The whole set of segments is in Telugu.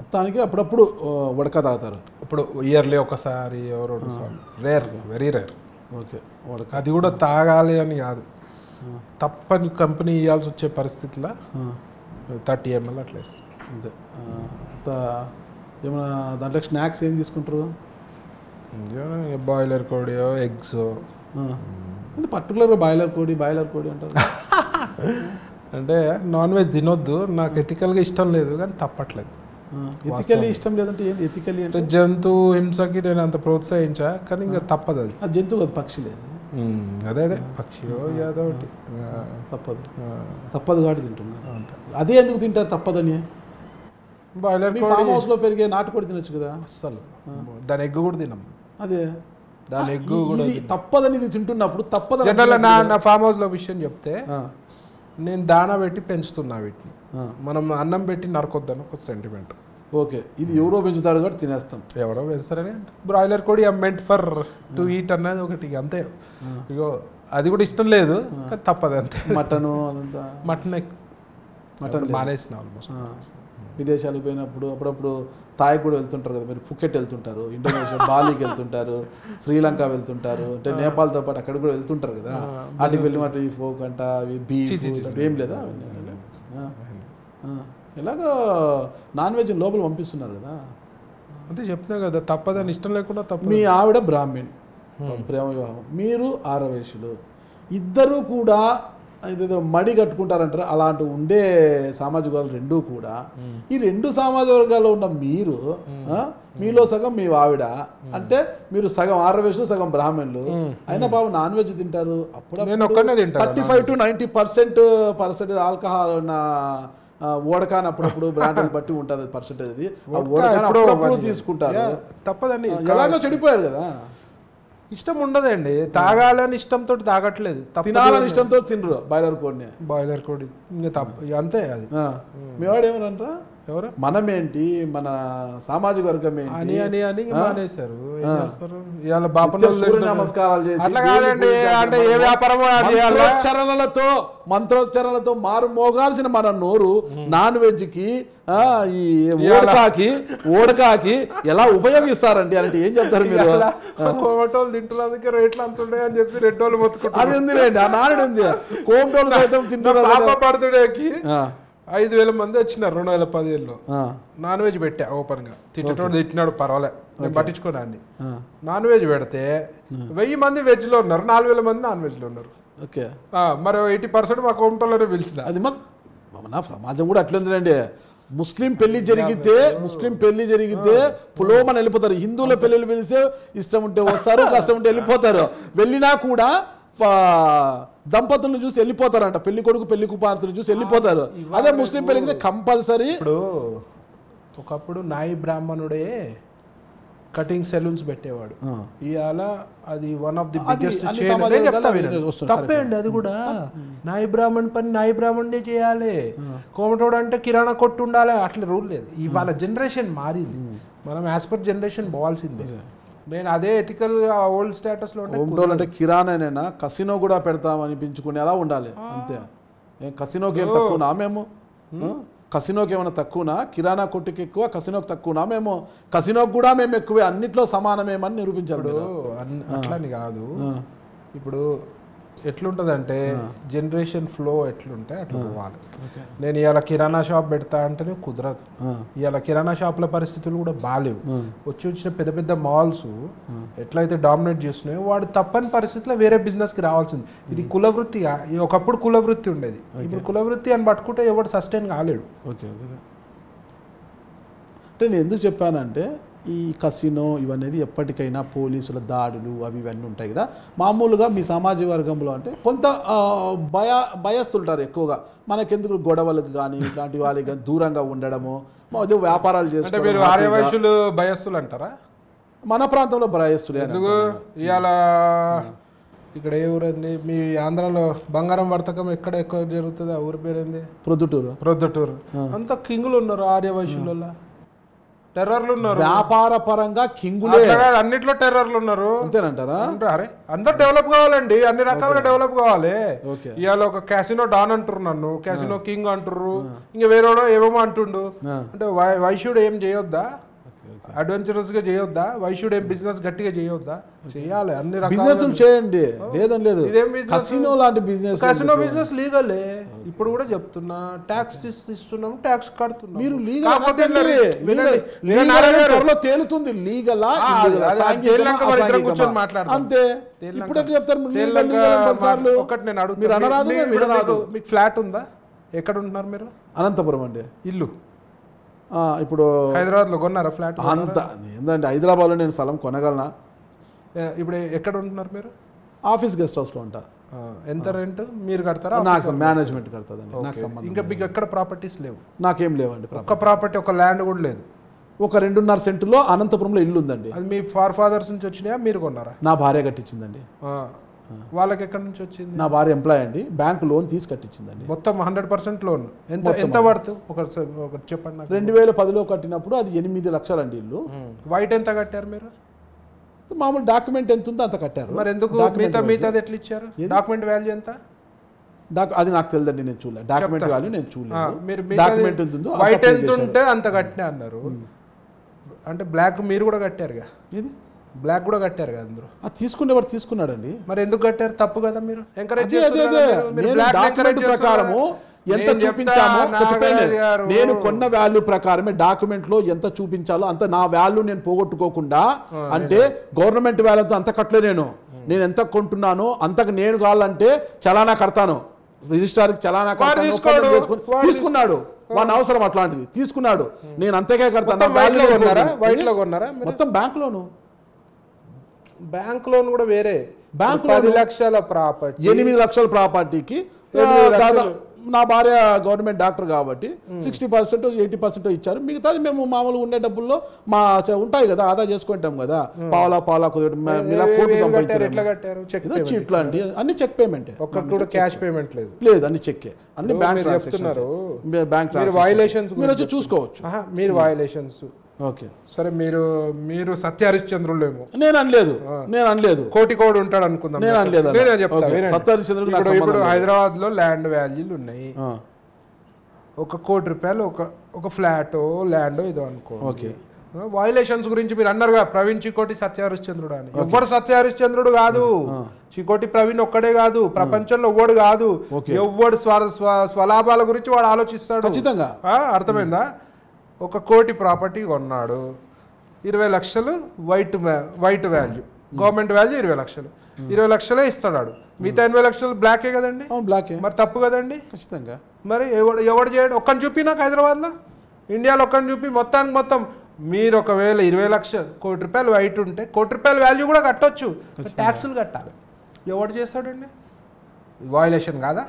మొత్తానికి అప్పుడప్పుడు ఆ, ఉడక తాగుతారు ఇప్పుడు ఇయర్లీ ఒకసారి ఎవరో సార్లు రేర్ వెరీ రేర్ ఓకే ఉడక అది కూడా తాగాలి అని కాదు తప్పని కంపెనీ ఇవ్వాల్సి వచ్చే పరిస్థితిలో ఆ, థర్టీ ఎంఎల్ అట్లా వేస్తాం అంతే ఆ, అంత ఏమైనా దాంట్లో స్నాక్స్ ఏం తీసుకుంటారు బాయిలర్ కోడియో ఎగ్స్ ఇది పర్టికులర్గా బాయిలర్ కోడి బాయిలర్ కోడి అంటారు అంటే నాన్ వెజ్ తినొద్దు నాకు ఎథికల్గా ఇష్టం లేదు కానీ తప్పట్లేదు ఎతికల్లీ ఇష్టం లేదంటే ఏంది ఎతికల్లీ అంటే అంటే జంతు హింసకి నేను అంత ప్రోత్సహించా కానీ ఇంకా తప్పదు అది ఆ జంతువు కదా పక్షి లేదు ఉమ్, అదే అదే పక్షియో ఏదో ఒకటి ఆ, తప్పదు ఆ, తప్పదు కాబట్టి తింటున్నారు అంతే అదే ఎందుకు తింటారు తప్పదని బాయిలర్ మీ కోడి ఫామ్ హౌస్లో పెరిగే నాటుకోడి తినొచ్చు కదా అస్సలు దాని ఎగ్ కూడా తినం అదే దాని ఆ, ఎగ్ ఈ- కూడా ఇది తప్పదని ఇది తింటున్నప్పుడు తప్పదని జనరల్ నా తినొచ్చు నా ఫామ్ హౌస్లో విషయం చెప్తే కదా. నేను దానా పెట్టి పెంచుతున్నా వీటిని ఆ, ఆ, మనం అన్నం పెట్టి నరకొద్దని ఒక సెంటిమెంట్ ఓకే ఇది ఎవరో పెంచుతాడు కాబట్టి తినేస్తాం ఎవరో పెంచుతారని బ్రాయిలర్ కోడి మెంట్ ఫర్ టు ఈట్ అన్నది ఒకటి ఇక అంతే ఇగో అది కూడా ఇష్టం లేదు కానీ తప్పదు అంతే మటను అదంతా మటన్ మటన్ లేదు. మానేసిన ఆల్మోస్ట్ ఆ, విదేశాలకు పోయినప్పుడు అప్పుడప్పుడు తాయ్ కూడా వెళ్తుంటారు కదా మీరు ఫుకెట్ వెళ్తుంటారు ఇండోనేషియా బాలీకి వెళ్తుంటారు శ్రీలంక వెళ్తుంటారు అంటే నేపాల్తో పాటు అక్కడ కూడా వెళ్తుంటారు కదా వాటికి వెళ్ళి మాట ఈ ఫోక్ అంట అవి బీఫ్ ఏం లేదా అవన్నీ లేదా? ఆ, ఆ. ఎలాగో నాన్ వెజ్ లోపల పంపిస్తున్నారు కదా అంతే చెప్తున్నా కదా తప్పదని ఇష్టం లేకుండా తప్ప మీ ఆవిడ బ్రాహ్మణ్ ప్రేమ వివాహం మీరు ఆరవేశులు ఇద్దరూ కూడా ఇదేదో మడి కట్టుకుంటారంటారు అలాంటి ఉండే సామాజిక వర్గాలు రెండూ కూడా ఈ రెండు సామాజిక వర్గాల్లో ఉన్న మీరు ఆ, మీలో సగం మీ ఆవిడ అంటే మీరు సగం ఆరవేశులు సగం బ్రాహ్మణులు అయినా బాబు నాన్ వెజ్ తింటారు అప్పుడు నేను ఒక్కనే తింటాను thirty five to ninety percent percent alcohol ఉన్న ఆ, ఓడకాన్ అప్పుడప్పుడు బ్రాండ్ని బట్టి ఉంటుంది పర్సెంటేజ్ అది ఆ ఓడకాన్ ఎప్పుడో అప్పుడప్పుడు ఒకటి. తీసుకుంటారు యా, తప్పదండి ఎలాగో చెడిపోయారు కదా ఇష్టం ఉండదండి తాగాలని ఇష్టంతో తాగట్లేదు తినాలని ఇష్టంతో తినరు బాయిలర్ కోడిని బాయిలర్ కోడి ఇంకా తప్ప ఇక అంతే అది ఆ. మీ వాడు ఏమనంటారా ఎవరు మనమేంటి మన సామాజిక వర్గం అని ఏంటి అని అని మానేశారు ఏం చేస్తారు ఇవాళ బాపన నిత్యం సూర్య నమస్కారాలు చేసి అట్లా దేవుని కాదండి పూజ చేసి అంటే ఏ మనము వ్యాపారమో అది చేయాలా? మంత్రోచ్చరణలతో మంత్రోచ్చరణలతో మారు మోగాల్సిన మన నోరు నాన్ వెజ్ కి ఆ, ఈ ఓడకాకి ఓడకాకి ఎలా ఉపయోగిస్తారండి అంటే ఏం చెప్తారు మీరు కోమటోళ్ళు తింటున్నందుకే రేట్లు అంత ఉన్నాయి అని చెప్పి రెడ్డోళ్ళు మొత్తుకుంటారు అది ఉంది లేండి ఆ నాడు ఉంది కోమటోళ్ళు సైతం తింటున్నారు పాప కదా. బర్త్డేకి ఆ, ఐదు వేల మంది వచ్చినారు రెండు వేల పదిహేనులో ఆ, నాన్ వెజ్ పెట్టా ఓపెన్ గా తిట్టేటోడు తిట్టినాడు పర్వాలే నేను పట్టించుకోనండి ఆ. నాన్ వెజ్ పెడితే వెయ్యి మంది వెజ్ లో ఉన్నారు నాలుగు వేల మంది నాన్ వెజ్ లో ఉన్నారు ఓకే ఆ, మరి ఎయిటీ పర్సెంట్ మా కోమటోళ్ళనే పిలిచిన అది మా మన సమాజం కూడా అట్లుందిలేండి ముస్లిం పెళ్లి జరిగితే ముస్లిం పెళ్లి జరిగితే పులోమని వెళ్ళిపోతారు హిందువుల పెళ్లిళ్ళు పిలిస్తే ఇష్టం ఉంటే వస్తారు కష్టం ఉంటే వెళ్ళిపోతారు వెళ్ళినా కూడా ఆ, దంపతులను చూసి వెళ్ళిపోతారంట పెళ్లి కొడుకు పెళ్లి కుమార్తెను చూసి వెళ్ళిపోతారు అదే ముస్లిం పెళ్లికి కంపల్సరీ ఇప్పుడు ఒకప్పుడు నాయి బ్రాహ్మణుడే కటింగ్ సెలూన్స్ పెట్టేవాడు ఇవాళ అది వన్ ఆఫ్ ది అది బిగ్గెస్ట్ అన్ని చైన్ సమాజాలు చెప్తా గల వినండి. వస్తుంది, తప్పే అండి అది కూడా నాయి బ్రాహ్మణ్ పని నాయి బ్రాహ్మణ్డే చేయాలి కోమటోడు అంటే కిరాణా కొట్టు ఉండాలి అట్లా రూల్ లేదు ఇవాళ జనరేషన్ మారింది మనం యాజ్ పర్ జనరేషన్ పోవాల్సిందే నేను అదే ఎథికల్ ఓల్డ్ స్టేటస్ లో ఉంటే ఒంటోలు అంటే కిరాణానైనా కసినో కూడా పెడతాం అనిపించుకునేలా ఉండాలి అంతే ఏం కసినోకి ఏం తక్కువనా మేము ఆ? కసినోకి ఏమైనా తక్కువనా కిరాణా కొట్టుకి ఎక్కువ కసినోకి తక్కువనా మేము కసినోకి కూడా మేము ఎక్కువే అన్నిట్లో సమానమేమని నిరూపించారు ఇప్పుడు మీరు. అన్- అట్లని కాదు ఇప్పుడు ఎట్లుంటదంటే జనరేషన్ ఫ్లో ఎట్లుంటే అట్లా పోవాలి నేను ఇవాళ కిరాణా షాప్ పెడతా అంటేనే కుదరదు ఆ. ఇవాళ కిరాణా షాపుల పరిస్థితులు కూడా బాగాలేవు వచ్చి వచ్చిన పెద్ద పెద్ద మాల్స్ ఎట్లయితే డామినేట్ చేస్తున్నాయో వాడు తప్పని పరిస్థితిలో వేరే బిజినెస్ కి రావాల్సింది ఇది కులవృత్తి కా- ఇది ఒకప్పుడు కులవృత్తి ఉండేది ఇప్పుడు కులవృత్తి అని పట్టుకుంటే ఎవడు సస్టైన్ కాలేడు ఓకే ఓకే అంటే నేను ఎందుకు చెప్పానంటే ఈ కసినో ఇవన్నీ ఎప్పటికైనా పోలీసుల దాడులు అవి ఇవన్నీ ఉంటాయి కదా మామూలుగా మీ సామాజిక వర్గంలో అంటే కొంత ఆ, భయ భయస్తుంటారు ఎక్కువగా మనకెందుకు గొడవలకు కానీ ఇట్లాంటి వాళ్ళకి కానీ దూరంగా ఉండడము ఏదో వ్యాపారాలు అంటే చేసుకోవడం మీరు హ్యాపీగా. ఆర్యవైశ్యులు భయస్తులు అంటారా మన ప్రాంతంలో భయస్తులే అని ఎందుకు ఇవాళ ఇక్కడ ఏ ఊరండి మీ ఆంధ్రాలో బంగారం వర్తకం ఎక్కడ ఎక్కువ జరుగుతుంది ఆ ఊరి పేరేంది ప్రొద్దుటూరు ప్రొద్దుటూరు అంత కింగులు ఉన్నారు ఆర్య వైశ్యులలో టెర్రర్లు ఉన్నారు వ్యాపార పరంగా కింగులే అట్లా కాదు, అన్నిట్లో టెర్రర్లు ఉన్నారు అంతేనంటారా అంటే అరే అందరు డెవలప్ కావాలండి అన్ని రకాలుగా డెవలప్ కావాలి ఓకే ఇవాళ ఒక క్యాసినో డాన్ అంటారు నన్ను క్యాసినో కింగ్ అంటారు ఇంకా వేరేవాడో ఏమేమో అంటుండు ఆ. అంటే వై వైశ్యుడు ఏం చేయొద్దా ఓకే, ఓకే. అడ్వెంచరస్ గా చేయొద్దా వైశ్యుడు ఏం బిజినెస్ గట్టిగా చేయొద్దా చేయాలి అన్ని బిజినెస్ రకాల చేయండి లేదని లేదు ఇదేం business? కసినో లాంటి బిజినెస్ కాసినో బిజినెస్ లీగలే ఇప్పుడు కూడా చెప్తున్నా ట్యాక్స్ ఇస్తున్నాం ట్యాక్స్ కడుతున్నాం మీరు లీగల్ కాకపోతే అనకండి. వినండి, లీగల్- వినండి, లీగల్ నారాయణ అనేది గారు. త్వరలో తేలుతుంది లీగలా ఆ, ఇల్లీగలా, అది- అది సాంఘికమా, తేలినాక మన ఇద్దరం అసాంఘికమా? కూర్చొని మాట్లాడదాం. అంతే తేలినాక- ఇప్పుడు ఎట్లా చెప్తారు మీరు లీగల్, తేలినాక లీగల్ అని పదిసార్లు? మా- ఒకటి నేను అడుగుతా మీరు అనరాదు మీ- మేము ఇప్పుడు వినరాదు మీకు- మీకు ఫ్లాట్ ఉందా ఎక్కడ ఉంటున్నారు మీరు అనంతపురం అండి ఇల్లు ఆ, ఇప్పుడు హైదరాబాద్ లో కొన్నారా ఫ్లాట్ అంత ఏందంటే హైదరాబాద్లో నేను స్థలం కొనగలనా ఇప్పుడు ఎక్కడ ఉంటున్నారు మీరు ఆఫీస్ గెస్ట్ హౌస్లో ఉంటా ఆ, ఎంత రెంట్ మీరు కడతారా నాకు మేనేజ్మెంట్ కడతాదండి నాకు ఓకే. సంబంధం ఇంకా మీకు ఎక్కడ ప్రాపర్టీస్ లేవు నాకేం లేవండి ప్రాబ్లం. ఒక్క ప్రాపర్టీ ఒక ల్యాండ్ కూడా లేదు ఒక రెండున్నర సెంటులో అనంతపురంలో ఇల్లు ఉందండి అది మీ ఫార్ ఫాదర్స్ నుంచి వచ్చినాయా మీరు కొన్నారా నా భార్య కట్టించిందండి ఆ. వాళ్ళకి ఎక్కడి నుంచి వచ్చింది నా భార్య ఎంప్లాయ్ అండి బ్యాంక్ లోన్ తీసి కట్టించిందండి మొత్తం హండ్రెడ్ పర్సెంట్ లోన్ ఎంత మొత్తం ఎంత పడుతు ఒకటి స- ఒకటి చెప్పండి నాకు రెండు వేల పదిలో కట్టినప్పుడు అది ఎనిమిది లక్షలండి ఇల్లు వైట్ ఎంత కట్టారు మీరు మామూలు డాక్యుమెంట్ ఎంత ఉందో అంత కట్టారు మరి ఎందుకు Document మిగతా value. మిగతాది ఎట్లా ఇచ్చారు డాక్యుమెంట్ వాల్యూ ఎంత డాక్ అది నాకు తెలియదండి నేను చూడలేదు డాక్యుమెంట్ చెప్తా. వాల్యూ నేను ఆ, చూడలేదు మీరు డాక్యుమెంట్ ఎంత ఉందో అంత వైట్ pay ఎంత చేశారు. ఉంటే అంత కట్టినా అన్నారు అంటే బ్లాక్ మీరు కూడా కట్టారుగా ఏది బ్లాక్ కూడా కట్టారు అందరూ అది తీసుకునేవాడు తీసుకున్నాడండి మరి ఎందుకు కట్టారు తప్పు కదా మీరు ఎంకరేజ్ అదే అదే అదే నేను డాక్యుమెంట్ ప్రకారము ఎంత చూపించామో చెప్పాను నేను. నేను కొన్న వాల్యూ ప్రకారమే డాక్యుమెంట్ లో ఎంత చూపించాలో అంత నా వాల్యూ నేను పోగొట్టుకోకుండా అంటే గవర్నమెంట్ వాల్యూతో అంత కట్టలే నేను నేను ఎంత కొంటున్నానో అంతకు నేను కావాలంటే చలానా కడతాను రిజిస్ట్రార్ చలానా కడతాను తీసుకోడు. ఒప్పందం చేసుకుని- వాడు తీసుకున్నాడు వాని అవసరం అట్లాంటిది తీసుకున్నాడు నేను అంతకే కడతాను నా వైట్ లో value కొన్నారా పోగొట్టుకోను. వైట్ లో కొన్నారా మొత్తం బ్యాంక్ లోను బ్యాంక్ లోన్ కూడా వేరే బ్యాంక్ పది లోన్ లక్షల ప్రాపర్టీ ఎనిమిది లక్షల ప్రాపర్టీకి ఎనిమిది లక్షలు. దాదాపు నా భార్య గవర్నమెంట్ డాక్టర్ కాబట్టి సిక్స్టీ పర్సెంట్ ఎయిటీ పర్సెంట్ ఇచ్చారు మిగతాది మేము మామూలుగా ఉండే డబ్బుల్లో మా చ- ఉంటాయి కదా ఆదా చేసుకుంటాం కదా పావలా పావలా కుదిరి ఇలా కోట్లు కట్టారు సంపాదించారు ఎట్లా కట్టారు చెక్ ఏదో చీట్లు అండి అన్ని చెక్ పేమెంట్ ఒక్కటి కూడా క్యాష్ పేమెంట్ లేదు లేదు అన్ని చెక్కే అన్ని ఇప్పుడు బ్యాంక్ మీరు ట్రాన్సాక్షన్స్ చెప్తున్నారు, బ్యాంక్ మీరు violations మీరు వచ్చి చూసుకోవచ్చు ఆహా, మీరు వయలేషన్స్ ఓకే సరే మీరు మీరు సత్య హరిశ్చంద్రులేమో నేను అనలేదు నేను అనలేదు కోటి కోడి ఉంటాడు అనుకుందాం నేను అనలేదు అలా. నేనే చెప్తా ఓకే. వినండి. సత్య హరిశ్చంద్రుడికి నాకు ఇప్పుడు ఇప్పుడు సంబంధం లేదు. హైదరాబాద్ లో ల్యాండ్ వాల్యూలు ఉన్నాయి ఆ, ఒక కోటి రూపాయలు ఒక ఒక ఫ్లాట్ ల్యాండ్ ఏదో అనుకో ఓకే వైలేషన్స్ గురించి మీరు అన్నారుగా ప్రవీణ్ చికోటి సత్య హరిశ్చంద్రుడు అని ఎవ్వరు సత్య హరిశ్చంద్రుడు కాదు చికోటి ప్రవీణ్ ఒక్కడే కాదు ప్రపంచంలో ఎవ్వడు కాదు ఓకే. ఎవ్వడు స్వ స్వ- స్వలాభాల గురించి వాడు ఆలోచిస్తాడు ఖచ్చితంగా ఆ, అర్థమైందా ఒక కోటి ప్రాపర్టీ కొన్నాడు ఇరవై లక్షలు వైట్ వ్యా- వైట్ వాల్యూ గవర్నమెంట్ వాల్యూ ఇరవై లక్షలు ఇరవై లక్షలే ఇస్తాడు వాడు. మిగతా ఎనభై లక్షలు బ్లాకే కదండి అవును బ్లాకే మరి తప్పు కదండి ఖచ్చితంగా మరి ఎవడు ఎవడు చేయడు ఒక్కని చూపి నాకు హైదరాబాద్లో ఇండియాలో ఒక్కని చూపి మొత్తానికి మొత్తం మీరు ఒకవేళ ఇరవై లక్షలు కోటి రూపాయలు వైట్ ఉంటే కోటి రూపాయల వాల్యూ కూడా కట్టొచ్చు ట్యాక్సులు కట్టాలి ఎవడు చేస్తాడండి వాయిలేషన్ కాదా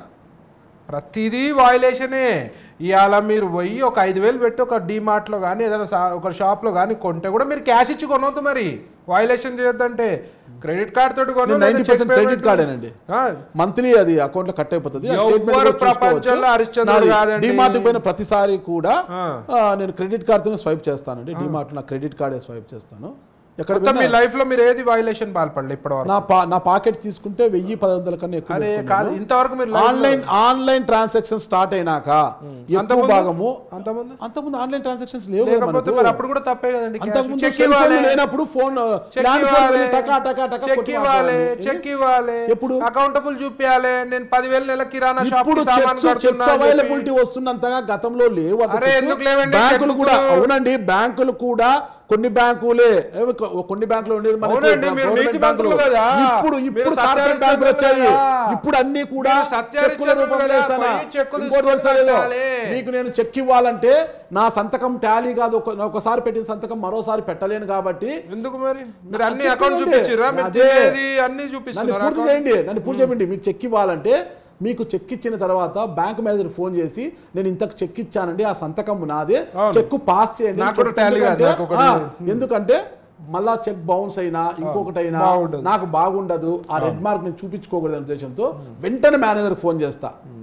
ప్రతిదీ వాయిలేషనే ఇవాళ మీరు పోయి ఒక ఐదు వేలు పెట్టి ఒక డీమార్ట్లో కానీ ఏదైనా సా- ఒక షాప్లో కానీ కొంటే కూడా మీరు క్యాష్ ఇచ్చి కొనవద్దు మరి వాయిలేషన్ చేయొద్దంటే క్రెడిట్ కార్డ్ తోటి కొను నేను లేదా 90% check payment credit card ఏనండి. ఆ, మంత్లీ అది అకౌంట్ లో కట్ అయిపోతుంది ఆ ఎవ్వరు statement కూడా చూసుకోవచ్చు. ప్రపంచంలో హరిశ్చంద్రుడు నాది కాదండి. డిమార్ట్ పోయిన ప్రతిసారి కూడా ఆ. ఆ, నేను క్రెడిట్ కార్డ్ తోనే స్వైప్ చేస్తానండి డిమార్ట్ నా క్రెడిట్ కార్డే స్వైప్ చేస్తాను ఎక్కడ మొత్తం మీ పోయినా లైఫ్ లో మీరు ఏది వైలేషన్ పాల్పడలే ఇప్పటివరకు నా పా నా పాకెట్ తీసుకుంటే వెయ్యి పది వందల కన్నా ఎక్కువ అరే పెట్టుకున్నాను. కాదు ఇంతవరకు మీరు life లో- ఆన్లైన్ ఆన్లైన్ ట్రాన్సాక్షన్ స్టార్ట్ అయినాక ఎక్కువ అంతకుముందు? భాగము అంతమంది అంతకుముందు ఆన్లైన్ ట్రాన్సాక్షన్స్ లేవు కదా లేకపోతే మనకు. మరి అప్పుడు కూడా తప్పే కదండి అంతకుముందు చెక్ సెల్ ఫోన్లు ఇవ్వాలి లేనప్పుడు ఫోన్ చెక్ ల్యాండ్ ఫోన్ ఇవ్వాలి వెళ్ళి టకా టకా టకా చెక్ కొట్టి ఇవ్వాలి మాట్లాడాలి. చెక్ ఇవ్వాలి ఎప్పుడు? అకౌంటబుల్ చూపించాలి నేను పదివేలు నెల కిరాణా షాప్ ఇప్పుడు సామాన్ చెక్స్ చెక్స్ కడుతున్నా అని అవైలబిలిటీ వస్తున్నంతగా గతంలో లేవు అంత అరే, చెక్స్. ఎందుకు లేవండి? బ్యాంకులు చెక్కు- కూడా అవునండి బ్యాంకులు కూడా కొన్ని బ్యాంకులే ఏవి కొ- కొన్ని బ్యాంకులు ఉండేది మనకి అవునండి, మీరు గవర్నమెంట్ నీతి బ్యాంకులు కదా. ఇప్పుడు మీరు ఇప్పుడు సత్య కార్పొరేట్ బ్యాంకులు వచ్చాయి కదా. ఇప్పుడు అన్ని కూడా మీరు సత్య చెక్కుల హరిశ్చంద్రులు రూపంలో కదా, వేస్తానా? పోయి చెక్కు ఇంకోటి తీసుకొని తెలుసా లేదో? కట్టాలి. మీకు నేను చెక్ ఇవ్వాలంటే నా సంతకం టాలీ కాదు ఒక- ఒకసారి పెట్టిన సంతకం మరోసారి పెట్టలేను కాబట్టి ఎందుకు మరి మీరు అన్ని చెక్ అకౌంట్ ఇవ్వండి. చూపించారా మీరు అదే. తినేది అన్ని నన్ను చూపిస్తున్నారు పూర్తి చేయండి నన్ను పూర్తి చేయండి మీకు చెక్ ఇవ్వాలంటే మీకు చెక్ ఇచ్చిన తర్వాత బ్యాంక్ మేనేజర్ ఫోన్ చేసి నేను ఇంతకు చెక్ ఇచ్చానండి ఆ సంతకం నాదే అవును. చెక్ పాస్ చేయండి నాకు కూడా చెక్ tally కాదు, ఎందుకంటే- నాకు ఒకటి- ఆ, ఎందుకంటే మళ్ళా చెక్ బౌన్స్ అయినా ఇంకొకటి అయినా బాగుండదు. నాకు బాగుండదు ఆ రెడ్ మార్క్ నేను చూపించుకోకూడదు అనే ఉద్దేశంతో వెంటనే మేనేజర్ ఫోన్ చేస్తా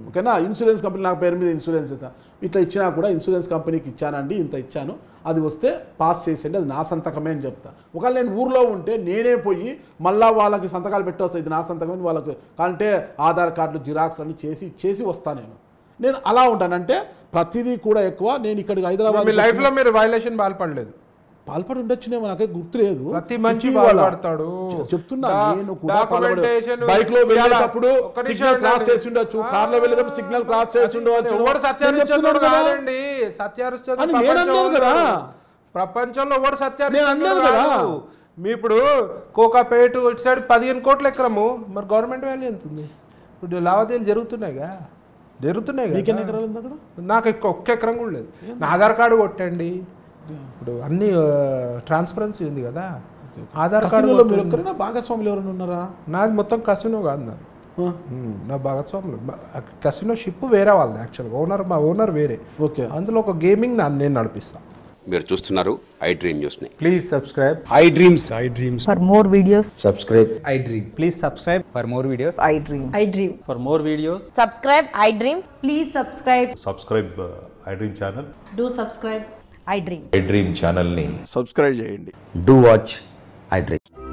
ఓకేనా ఇన్సూరెన్స్ కంపెనీ నాకు పేరు మీద ఇన్సూరెన్స్ ఇస్తాను ఇట్లా ఇచ్చినా కూడా ఇన్సూరెన్స్ కంపెనీకి ఇచ్చానండి ఇంత ఇచ్చాను అది వస్తే పాస్ చేసేయండి అది నా సంతకమే అని చెప్తా ఒకవేళ నేను ఊర్లో ఉంటే నేనే పోయి మళ్ళా వాళ్ళకి సంతకాలు పెట్టవస్తాయి ఇది నా సంతకమే అని వాళ్ళకి అంటే ఆధార్ కార్డులు జిరాక్స్ అన్ని చేసి ఇచ్చేసి వస్తాను నేను నేను అలా ఉంటాను అంటే ప్రతిదీ కూడా ఎక్కువ నేను ఇక్కడికి హైదరాబాద్ మీ లైఫ్ లో మీరు వైలేషన్ పాల్పడలేదు పాల్పడి ఉండొచ్చునేమో నాకే గుర్తులేదు ప్రతి మనిషి ఇటీవల బాధపడతాడు. చెప్తున్నా డా- నేను కూడా documentation బైక్ లో వెళ్ళేటప్పుడు ఒక్క నిమిషం సిగ్నల్ క్రాస్ ఉండండి. చేసి ఉండొచ్చు కార్ లో వెళ్ళేటప్పుడు సిగ్నల్ క్రాస్ చేసి ఉండవచ్చు ఎవడు నేను సత్యారిస్తున్నాడు చెప్తున్నాను కదా. కాదండి సత్యారిస్తున్నాడు అని నేను అనలేదు కదా. ప్రపంచంలో ఎవడు నేను సత్యారిస్తున్నాడు అనలేదు కదా. కాదు. మీ ఇప్పుడు కోకాపేట ఇటు సైడ్ పదిహేను కోట్ల ఎకరము మరి గవర్నమెంట్ వాల్యూ ఎంత ఉంది ఇప్పుడు లావాదేవీలు జరుగుతున్నాయిగా జరుగుతున్నాయి మీకు ఎన్ని కదా. ఎకరాలు ఉంది అక్కడ నాకు ఎక్కువ ఒక్క ఎకరం కూడా లేదు నా ఆధార్ కార్డు కొట్టండి ఇప్పుడు అన్ని ట్రాన్స్పరెన్సీ ఉంది కదా ఆధార్ కార్డు కసినోలో మీరు కొట్టండి. ఒక్కరైనా భాగస్వాములు ఎవరైనా ఉన్నారా నాది మొత్తం కసినో కాదు నాది ఆ, ఉమ్, నా భాగస్వాములు కసినో షిప్ వేరే వాళ్ళది యాక్చువల్గా ఓనర్ మా ఓనర్ వేరే ఓకే అందులో ఒక గేమింగ్ నా నేను నడిపిస్తాను మీరు చూస్తున్నారు ఐ డ్రీమ్ న్యూస్ని Please subscribe. I dreams For more videos, subscribe I dream. Please subscribe for more videos. I dream. I dream. for more videos Subscribe, I dream. Please subscribe. Subscribe I dream channel Do subscribe. I dream. i dream ఛానల్ని సబ్స్క్రైబ్ చేయండి డూ వాచ్ i dream